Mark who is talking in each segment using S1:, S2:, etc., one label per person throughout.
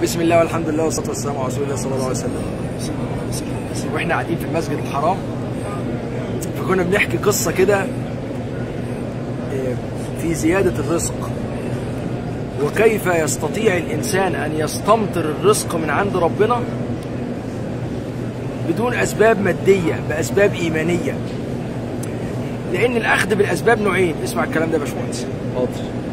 S1: بسم الله والحمد لله والصلاه والسلام على رسول الله صلى الله عليه وسلم واحنا قاعدين في المسجد الحرام فكنا بنحكي قصه كده آه، في زياده الرزق وكيف يستطيع الانسان ان يستمطر الرزق من عند ربنا بدون اسباب ماديه باسباب ايمانيه لان الاخذ بالاسباب نوعين اسمع الكلام ده يا باشمهندس
S2: حاضر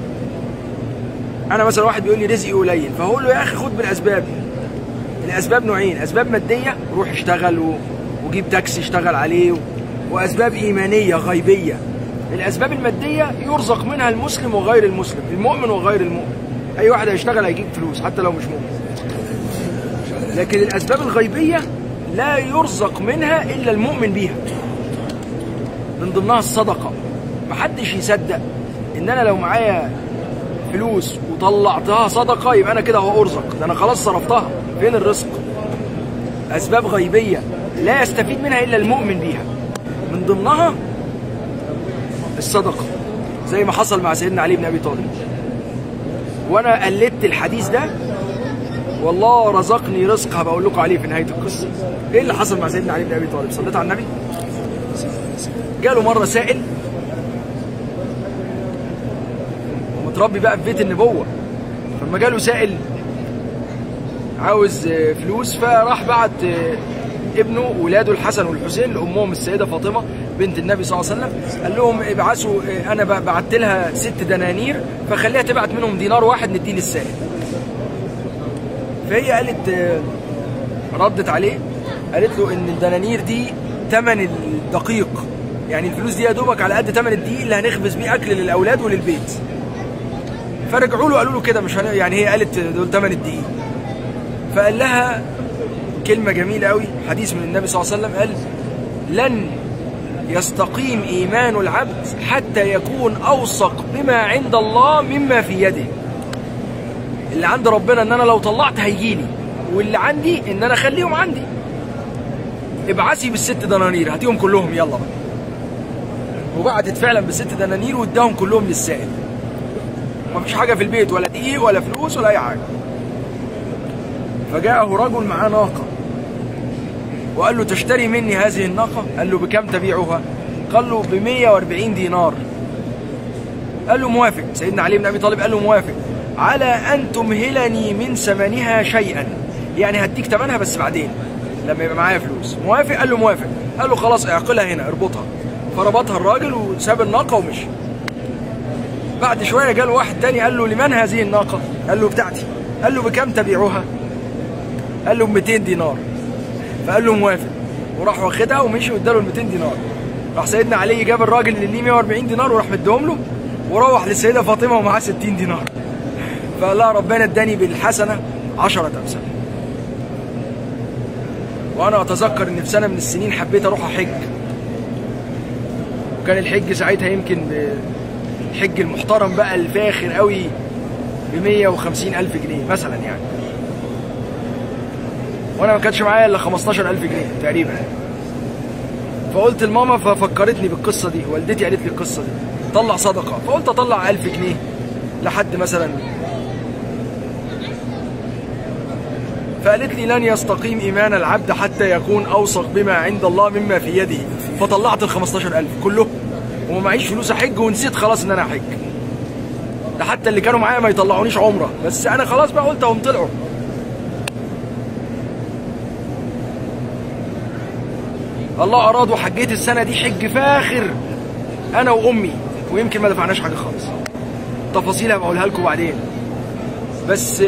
S1: انا مثلا واحد بيقول لي رزقي قليل فهقول له يا اخي خد بالاسباب الاسباب نوعين اسباب ماديه روح اشتغل و... وجيب تاكسي اشتغل عليه و... واسباب ايمانيه غيبيه الاسباب الماديه يرزق منها المسلم وغير المسلم المؤمن وغير المؤمن اي واحد هيشتغل هيجيب فلوس حتى لو مش مؤمن لكن الاسباب الغيبيه لا يرزق منها الا المؤمن بيها من ضمنها الصدقه محدش يصدق ان انا لو معايا فلوس وطلعتها صدقه يبقى انا كده هو ارزق ده انا خلاص صرفتها فين الرزق اسباب غيبيه لا يستفيد منها الا المؤمن بيها من ضمنها الصدقه زي ما حصل مع سيدنا علي بن ابي طالب وانا قلدت الحديث ده والله رزقني رزق هبقى اقول لكم عليه في نهايه القصه ايه اللي حصل مع سيدنا علي بن ابي طالب صليت على النبي جاله مره سائل ومتربي بقى في بيت النبوه فلما جاله سائل عاوز آه، فلوس فراح بعت آه، ابنه ولاده الحسن والحسين لامهم السيده فاطمه بنت النبي صلى الله عليه وسلم قال لهم ابعثوا آه، انا ب- بعت لها ست دنانير فخليها تبعت منهم دينار واحد نديه للسائل فهي قالت آه، ردت عليه قالت له ان الدنانير دي ثمن الدقيق يعني الفلوس دي يا دوبك على قد ثمن الدقيق اللي هنخبز بيه اكل للاولاد وللبيت فرجعوا له قالوا له كده مش هن... يعني هي قالت دول ثمن الدقيق فقال لها كلمة جميلة قوي حديث من النبي صلى الله عليه وسلم قال لن يستقيم إيمان العبد حتى يكون أوثق بما عند الله مما في يده اللي عند ربنا ان انا لو طلعت هيجيلي واللي عندي ان انا اخليهم عندي ابعثي بالست دنانير هاتيهم كلهم يلا بقى وبعتت فعلا بالست دنانير واداهم كلهم للسائل مفيش حاجه في البيت ولا دقيق ولا فلوس ولا اي حاجه فجاءه رجل معاه ناقه وقال له تشتري مني هذه الناقه قال له بكم تبيعها قال له ب 140 دينار قال له موافق سيدنا علي بن ابي طالب قال له موافق على ان تمهلني من ثمنها شيئا يعني هديك ثمنها بس بعدين لما يبقى معايا فلوس موافق قال له موافق قال له خلاص اعقلها هنا اربطها فربطها الراجل وساب الناقه ومشي بعد شويه جاله واحد تاني قال له لمن هذه الناقه قال له بتاعتي قال له بكم تبيعها قال له ب 200 دينار فقال له موافق وراح واخدها ومشي واداله ال 200 دينار راح سيدنا علي جاب الراجل اللي ليه 140 دينار وراح مديهم له وروح للسيده فاطمه ومعاه 60 دينار فقال لها ربنا اداني بالحسنه 10 امثال وانا اتذكر ان في سنه من السنين حبيت اروح احج وكان الحج ساعتها يمكن ب- الحج المحترم بقى الفاخر قوي ب 150 الف جنيه مثلا يعني وانا ما كانش معايا الا 15000 جنيه تقريبا فقلت لماما ففكرتني بالقصه دي والدتي قالت لي القصه دي طلع صدقه فقلت اطلع 1000 جنيه لحد مثلا فقالت لي لن يستقيم ايمان العبد حتى يكون اوثق بما عند الله مما في يده فطلعت ال 15000 كلهم وما معيش فلوس احج ونسيت خلاص ان انا احج ده حتى اللي كانوا معايا ما يطلعونيش عمره بس انا خلاص بقى قلت هم طلعوا الله اراد وحجيت السنه دي حج فاخر انا وامي ويمكن ما دفعناش حاجه خالص تفاصيل هبقى اقولها لكم بعدين بس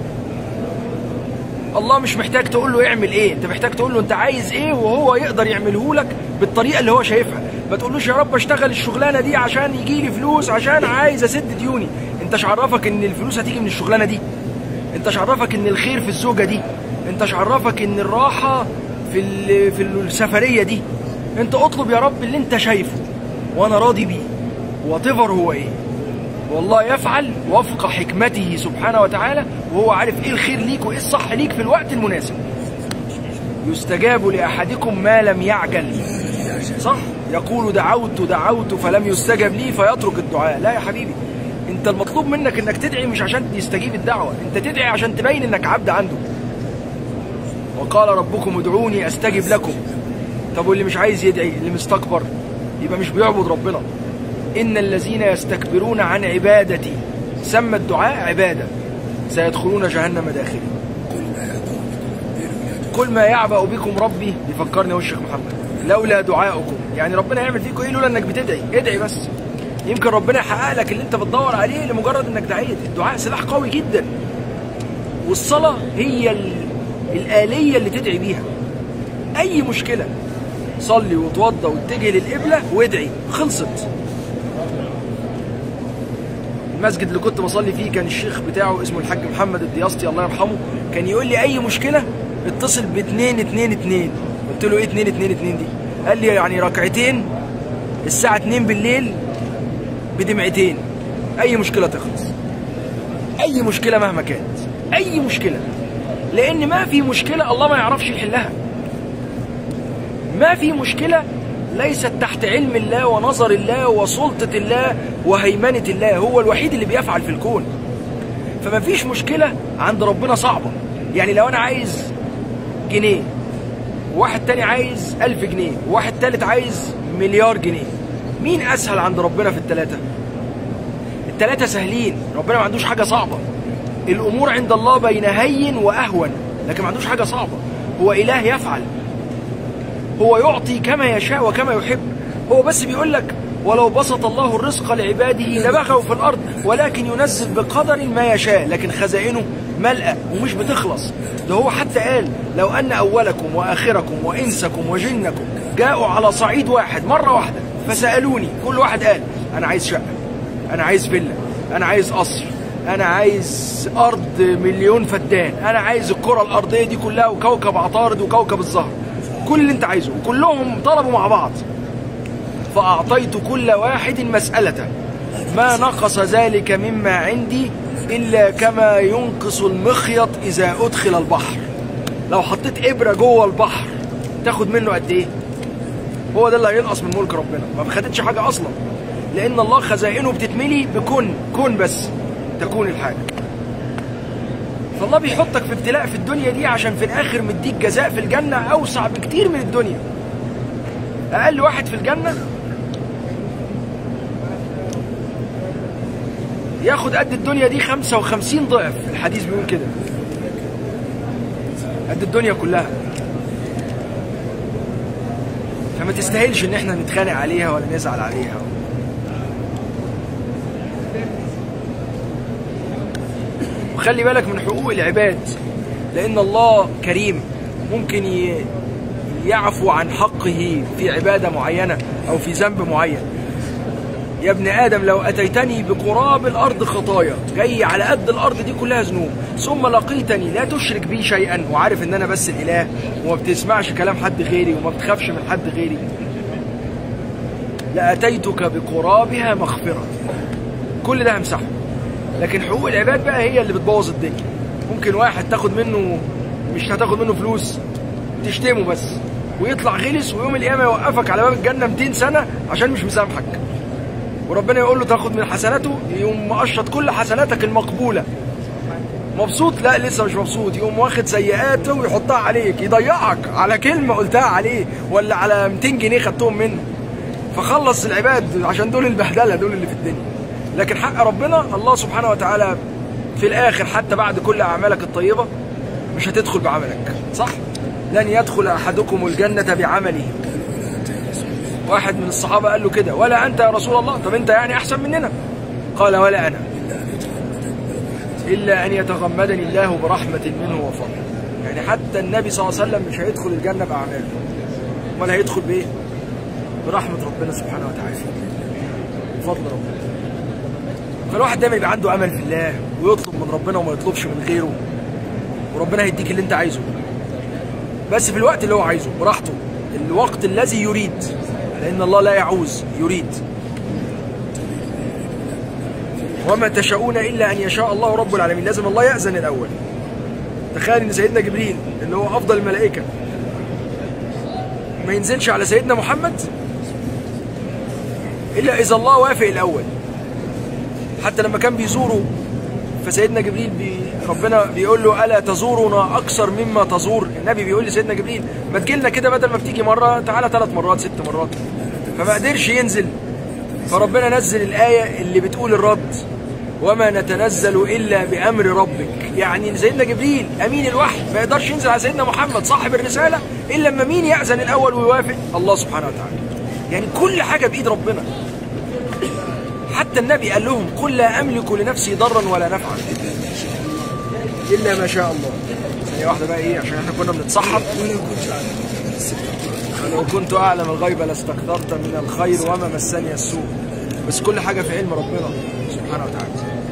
S1: الله مش محتاج تقول له اعمل ايه انت محتاج تقول له انت عايز ايه وهو يقدر يعمله لك بالطريقه اللي هو شايفها ما تقولوش يا رب اشتغل الشغلانه دي عشان يجي لي فلوس عشان عايز اسد ديوني انت عرفك ان الفلوس هتيجي من الشغلانه دي انت عرفك ان الخير في الزوجه دي انت عرفك ان الراحه في ال- في السفريه دي انت اطلب يا رب اللي انت شايفه وانا راضي بيه واتيفر هو ايه والله يفعل وفق حكمته سبحانه وتعالى وهو عارف ايه الخير ليك وايه الصح ليك في الوقت المناسب يستجاب لأحدكم ما لم يعجل صح يقول دعوت دعوت فلم يستجب لي فيترك الدعاء لا يا حبيبي انت المطلوب منك انك تدعي مش عشان يستجيب الدعوه انت تدعي عشان تبين انك عبد عنده وقال ربكم ادعوني استجب لكم طب واللي مش عايز يدعي اللي مستكبر يبقى مش بيعبد ربنا ان الذين يستكبرون عن عبادتي سمى الدعاء عباده سيدخلون جهنم داخلين كل ما يعبأ بكم ربي يفكرني هو الشيخ محمد لولا دعاؤكم يعني ربنا يعمل فيكم ايه لولا انك بتدعي ادعي بس يمكن ربنا يحقق لك اللي انت بتدور عليه لمجرد انك دعيت الدعاء سلاح قوي جدا والصلاة هي ال... الآلية اللي تدعي بيها أي مشكلة صلي وتوضى واتجه للقبلة وادعي خلصت المسجد اللي كنت بصلي فيه كان الشيخ بتاعه اسمه الحاج محمد الدياسطي الله يرحمه كان يقول لي أي مشكلة اتصل ب 2 2 2 قلت له ايه 2 2 2 دي؟ قال لي يعني ركعتين الساعة 2 بالليل بدمعتين أي مشكلة تخلص أي مشكلة مهما كانت أي مشكلة لأن ما في مشكلة الله ما يعرفش يحلها ما في مشكلة ليست تحت علم الله ونظر الله وسلطة الله وهيمنة الله هو الوحيد اللي بيفعل في الكون فما فيش مشكلة عند ربنا صعبة يعني لو أنا عايز جنيه واحد تاني عايز ألف جنيه وواحد تالت عايز مليار جنيه مين أسهل عند ربنا في التلاتة التلاتة سهلين ربنا ما عندوش حاجة صعبة الأمور عند الله بين هين وأهون لكن ما عندوش حاجة صعبة هو إله يفعل هو يعطي كما يشاء وكما يحب هو بس بيقول لك ولو بسط الله الرزق لعباده لبغوا في الأرض ولكن ينزل بقدر ما يشاء لكن خزائنه ملأة ومش بتخلص ده هو حتى قال لو أن أولكم وآخركم وإنسكم وجنكم جاءوا على صعيد واحد مرة واحدة فسألوني كل واحد قال أنا عايز شقة أنا عايز فيلا أنا عايز قصر أنا عايز أرض مليون فدان أنا عايز الكرة الأرضية دي كلها وكوكب عطارد وكوكب الزهر كل اللي أنت عايزه وكلهم طلبوا مع بعض فأعطيت كل واحد مسألته ما نقص ذلك مما عندي إلا كما ينقص المخيط إذا أدخل البحر لو حطيت إبرة جوه البحر تاخد منه قد إيه هو ده اللي هينقص من ملك ربنا ما خدتش حاجة أصلا لأن الله خزائنه بتتملي بكن كن بس تكون الحاجة فالله بيحطك في ابتلاء في الدنيا دي عشان في الآخر مديك جزاء في الجنة أوسع بكتير من الدنيا أقل واحد في الجنة ياخد قد الدنيا دي 55 ضعف الحديث بيقول كده قد الدنيا كلها فما تستاهلش ان احنا نتخانق عليها ولا نزعل عليها وخلي بالك من حقوق العباد لان الله كريم ممكن ي- يعفو عن حقه في عبادة معينة او في ذنب معين يا ابن آدم لو أتيتني بقراب الأرض خطايا جاي على قد الأرض دي كلها ذنوب ثم لقيتني لا تشرك بي شيئا وعارف إن أنا بس الإله وما بتسمعش كلام حد غيري وما بتخافش من حد غيري لأتيتك بقرابها مغفرة كل ده همسحه لكن حقوق العباد بقى هي اللي بتبوظ الدنيا ممكن واحد تاخد منه مش هتاخد منه فلوس تشتمه بس ويطلع غلس ويوم القيامة يوقفك على باب الجنة 200 سنة عشان مش مسامحك وربنا يقول له تاخد من حسناته يقوم مقشط كل حسناتك المقبوله مبسوط لا لسه مش مبسوط يقوم واخد سيئاته ويحطها عليك يضيعك على كلمه قلتها عليه ولا على 200 جنيه خدتهم منه فخلص العباد عشان دول البهدله دول اللي في الدنيا لكن حق ربنا الله سبحانه وتعالى في الاخر حتى بعد كل اعمالك الطيبه مش هتدخل بعملك صح لن يدخل احدكم الجنه بعمله واحد من الصحابة قال له كده ولا أنت يا رسول الله طب أنت يعني أحسن مننا قال ولا أنا إلا أن يتغمدني الله برحمة منه وفضل يعني حتى النبي صلى الله عليه وسلم مش هيدخل الجنة بأعماله امال هيدخل بإيه؟ برحمة ربنا سبحانه وتعالى بفضل ربنا فالواحد دايما يبقى عنده أمل في الله ويطلب من ربنا وما يطلبش من غيره وربنا هيديك اللي أنت عايزه بس في الوقت اللي هو عايزه براحته الوقت الذي يريد لأن الله لا يعوز يريد وما تشاءون إلا أن يشاء الله رب العالمين لازم الله يأذن الأول تخيل إن سيدنا جبريل اللي هو أفضل الملائكة ما ينزلش على سيدنا محمد إلا إذا الله وافق الأول حتى لما كان بيزوره فسيدنا جبريل بي ربنا بيقول له الا تزورنا اكثر مما تزور النبي بيقول لسيدنا جبريل ما تجيلنا كده بدل ما بتيجي مره تعالى ثلاث مرات ست مرات فما قدرش ينزل فربنا نزل الايه اللي بتقول الرد وما نتنزل الا بامر ربك يعني سيدنا جبريل امين الوحي ما يقدرش ينزل على سيدنا محمد صاحب الرساله الا لما مين ياذن الاول ويوافق الله سبحانه وتعالى يعني كل حاجه بايد ربنا حتى النبي قال لهم قل لا املك لنفسي ضرا ولا نفعا الا ما شاء الله ثانيه واحده بقى ايه عشان احنا كنا بنتصحب ولو كنت اعلم الغيب لاستكثرت من الخير وما مسني السوء بس كل حاجه في علم ربنا سبحانه وتعالى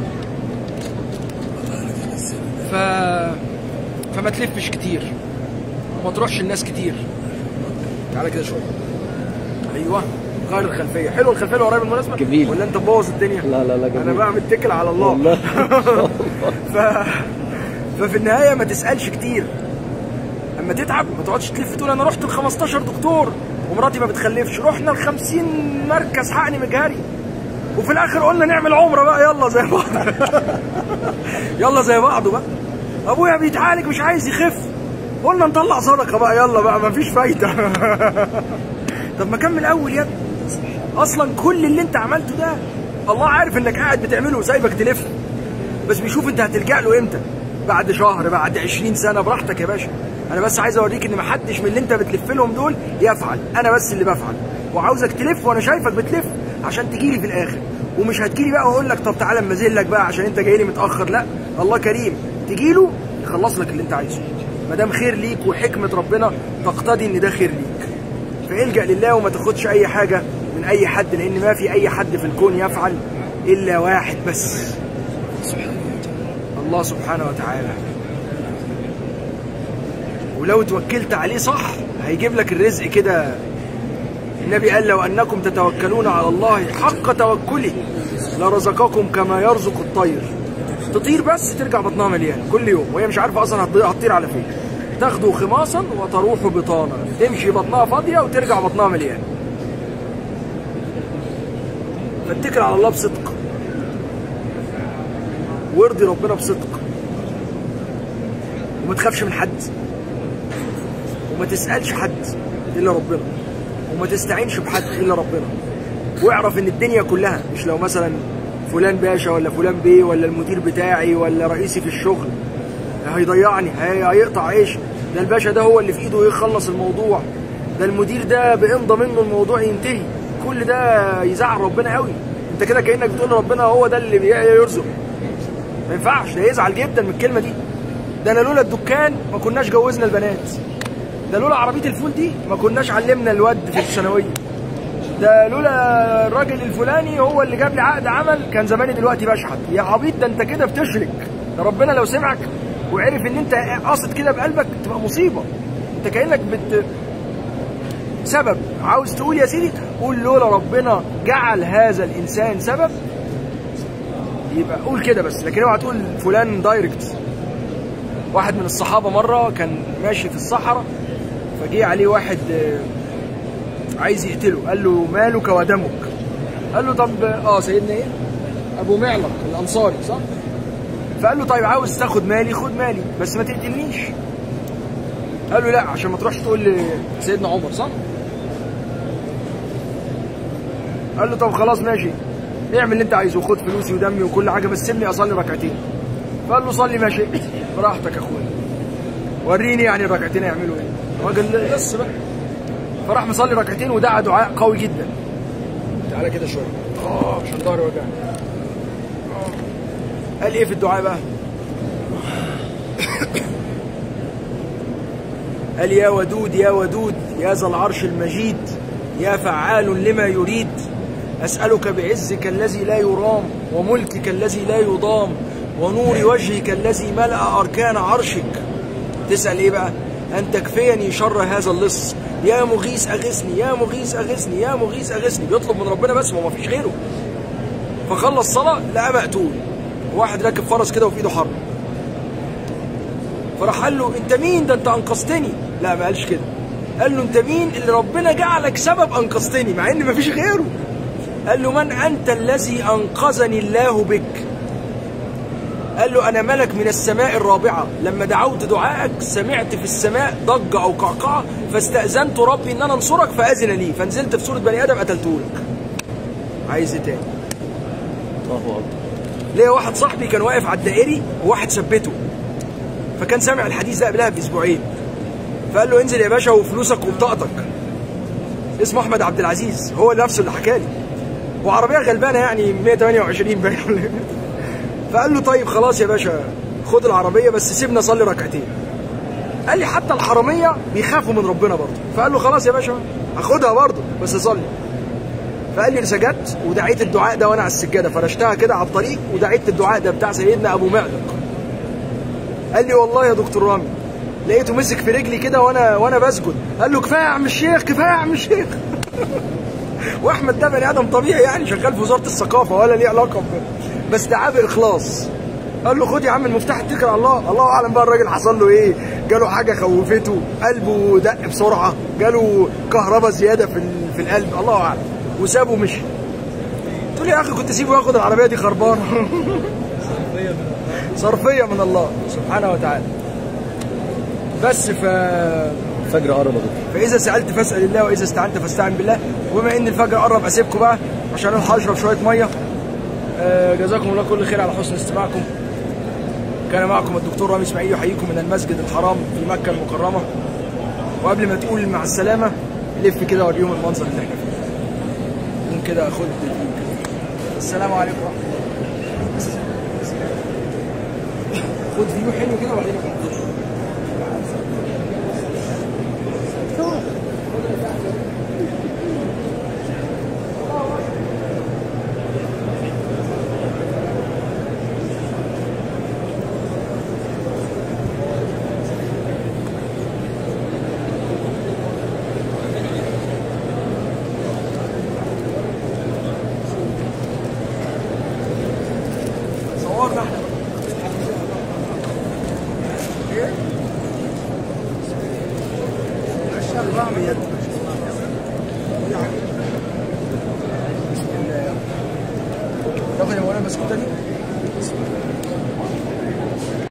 S1: ف فما تلفش كتير وما تروحش الناس كتير تعالى كده شويه ايوه غير الخلفيه حلو الخلفيه اللي ورايا بالمناسبه
S2: جميل.
S1: ولا انت مبوظ الدنيا
S2: لا لا لا جميل.
S1: انا بقى متكل على الله
S2: والله.
S1: ف... ففي النهايه ما تسالش كتير اما تتعب ما تقعدش تلف تقول انا رحت ل 15 دكتور ومراتي ما بتخلفش رحنا ل 50 مركز حقن مجهري وفي الاخر قلنا نعمل عمره بقى يلا زي بعض يلا زي بعضه بقى ابويا بيتعالج مش عايز يخف قلنا نطلع صدقه بقى يلا بقى ما فيش فايده طب ما كمل اول يا ابني اصلا كل اللي انت عملته ده الله عارف انك قاعد بتعمله وسايبك تلف بس بيشوف انت هتلجأ له امتى بعد شهر بعد 20 سنه براحتك يا باشا انا بس عايز اوريك ان محدش من اللي انت بتلف لهم دول يفعل انا بس اللي بفعل وعاوزك تلف وانا شايفك بتلف عشان تجيلي في الاخر ومش هتجيلي بقى واقول لك طب تعالى اما لك بقى عشان انت جاي لي متاخر لا الله كريم تجيله يخلص لك اللي انت عايزه ما دام خير ليك وحكمه ربنا تقتضي ان ده خير ليك فالجأ لله وما تاخدش اي حاجه من اي حد لان ما في اي حد في الكون يفعل الا واحد بس الله سبحانه وتعالى ولو توكلت عليه صح هيجيب لك الرزق كده النبي قال لو انكم تتوكلون على الله حق توكله لرزقكم كما يرزق الطير تطير بس ترجع بطنها مليان كل يوم وهي مش عارفه اصلا هتطير- هتطير على فين تاخده خماصا وتروح بطانا تمشي بطنها فاضيه وترجع بطنها مليان فاتكل على الله بصدق وارضي ربنا بصدق وما تخافش من حد وما تسألش حد إلا ربنا وما تستعينش بحد إلا ربنا واعرف إن الدنيا كلها مش لو مثلا فلان باشا ولا فلان بيه ولا المدير بتاعي ولا رئيسي في الشغل هيضيعني هي- هيقطع عيش ده الباشا ده هو اللي في ايده يخلص الموضوع ده المدير ده بإمضى منه الموضوع ينتهي كل ده يزعل ربنا قوي انت كده كأنك بتقول لربنا هو ده اللي بيرزق ما ينفعش ده يزعل جدا من الكلمه دي ده انا لولا الدكان ما كناش جوزنا البنات ده لولا عربيه الفول دي ما كناش علمنا الواد في الثانويه ده لولا الراجل الفلاني هو اللي جاب لي عقد عمل كان زماني دلوقتي بشحت يا عبيط ده انت كده بتشرك ده ربنا لو سمعك وعرف ان انت قاصد كده بقلبك تبقى مصيبه انت كانك بت سبب عاوز تقول يا سيدي قول لولا ربنا جعل هذا الانسان سبب يبقى قول كده بس لكن اوعى تقول فلان دايركت واحد من الصحابه مره كان ماشي في الصحراء فجه عليه واحد آه، عايز يقتله قال له مالك ودمك قال له طب اه سيدنا ايه ابو معلق الانصاري صح فقال له طيب عاوز تاخد مالي خد مالي بس ما تقتلنيش قال له لا عشان ما تروحش تقول لسيدنا عمر صح قال له طب خلاص ماشي اعمل اللي انت عايزه خد فلوسي ودمي وكل حاجه بس سيبني اصلي ركعتين فقال له صلي ما شئت براحتك يا اخويا وريني يعني الركعتين يعملوا ايه الراجل بس بقى فراح مصلي ركعتين ودعا دعاء قوي جدا تعالى كده شويه اه عشان ظهري وجعني آه. قال ايه في الدعاء بقى قال يا ودود يا ودود يا ذا العرش المجيد يا فعال لما يريد أسألك بعزك الذي لا يرام وملكك الذي لا يضام ونور وجهك الذي ملأ أركان عرشك تسأل إيه بقى أن تكفيني شر هذا اللص يا مغيث أغثني يا مغيث أغثني يا مغيث أغثني بيطلب من ربنا بس ما هو مفيش غيره فخلص صلاة لقى مقتول واحد راكب فرس كده وفي ايده حرب فراح قال له انت مين ده انت انقذتني لا ما قالش كده قال له انت مين اللي ربنا جعلك سبب انقذتني مع ان مفيش غيره قال له من انت الذي انقذني الله بك قال له انا ملك من السماء الرابعه لما دعوت دعائك سمعت في السماء ضجه او قعقعه فاستاذنت ربي ان انا انصرك فاذن لي فنزلت في صوره بني ادم قتلته لك عايز ايه تاني
S2: الله اكبر
S1: ليا واحد صاحبي كان واقف على الدائري وواحد ثبته فكان سامع الحديث ده قبلها باسبوعين فقال له انزل يا باشا وفلوسك وبطاقتك اسمه احمد عبد العزيز هو نفسه اللي حكى لي وعربيه غلبانه يعني 128 باين ولا إيه. فقال له طيب خلاص يا باشا خد العربيه بس سيبنا اصلي ركعتين قال لي حتى الحراميه بيخافوا من ربنا برضه فقال له خلاص يا باشا هاخدها برضه بس صلي فقال لي سجدت ودعيت الدعاء ده وانا على السجاده فرشتها كده على الطريق ودعيت الدعاء ده بتاع سيدنا ابو معدق قال لي والله يا دكتور رامي لقيته مسك في رجلي كده وانا وانا بسجد قال له كفايه يا عم الشيخ كفايه يا عم الشيخ واحمد ده بني ادم طبيعي يعني شغال في وزاره الثقافه ولا ليه علاقه ب- بس دعاه باخلاص قال له خد يا عم المفتاح اتكل على الله الله اعلم بقى الراجل حصل له ايه جاله حاجه خوفته قلبه دق بسرعه جاله كهرباء زياده في ال- في القلب الله اعلم وسابه مشي قلت له يا اخي كنت سيبه ياخد العربيه دي خربانه صرفيه من الله سبحانه وتعالى بس ف
S2: الفجر قرب يا دكتور
S1: فاذا سالت فاسال الله واذا استعنت فاستعن بالله وبما ان الفجر قرب اسيبكم بقى عشان اروح اشرب شويه ميه آه، جزاكم الله كل خير على حسن استماعكم كان معكم الدكتور رامي اسماعيل يحييكم من المسجد الحرام في مكه المكرمه وقبل ما تقول مع السلامه لف كده وريهم المنظر اللي احنا فيه قوم كده خد الفيو كده. السلام عليكم ورحمه الله خد فيو حلو كده وبعدين صورنا احنا ايه؟ اشهد بعمل يد بسم الله يا رب. تاخد يا مولانا بسكوتة دي؟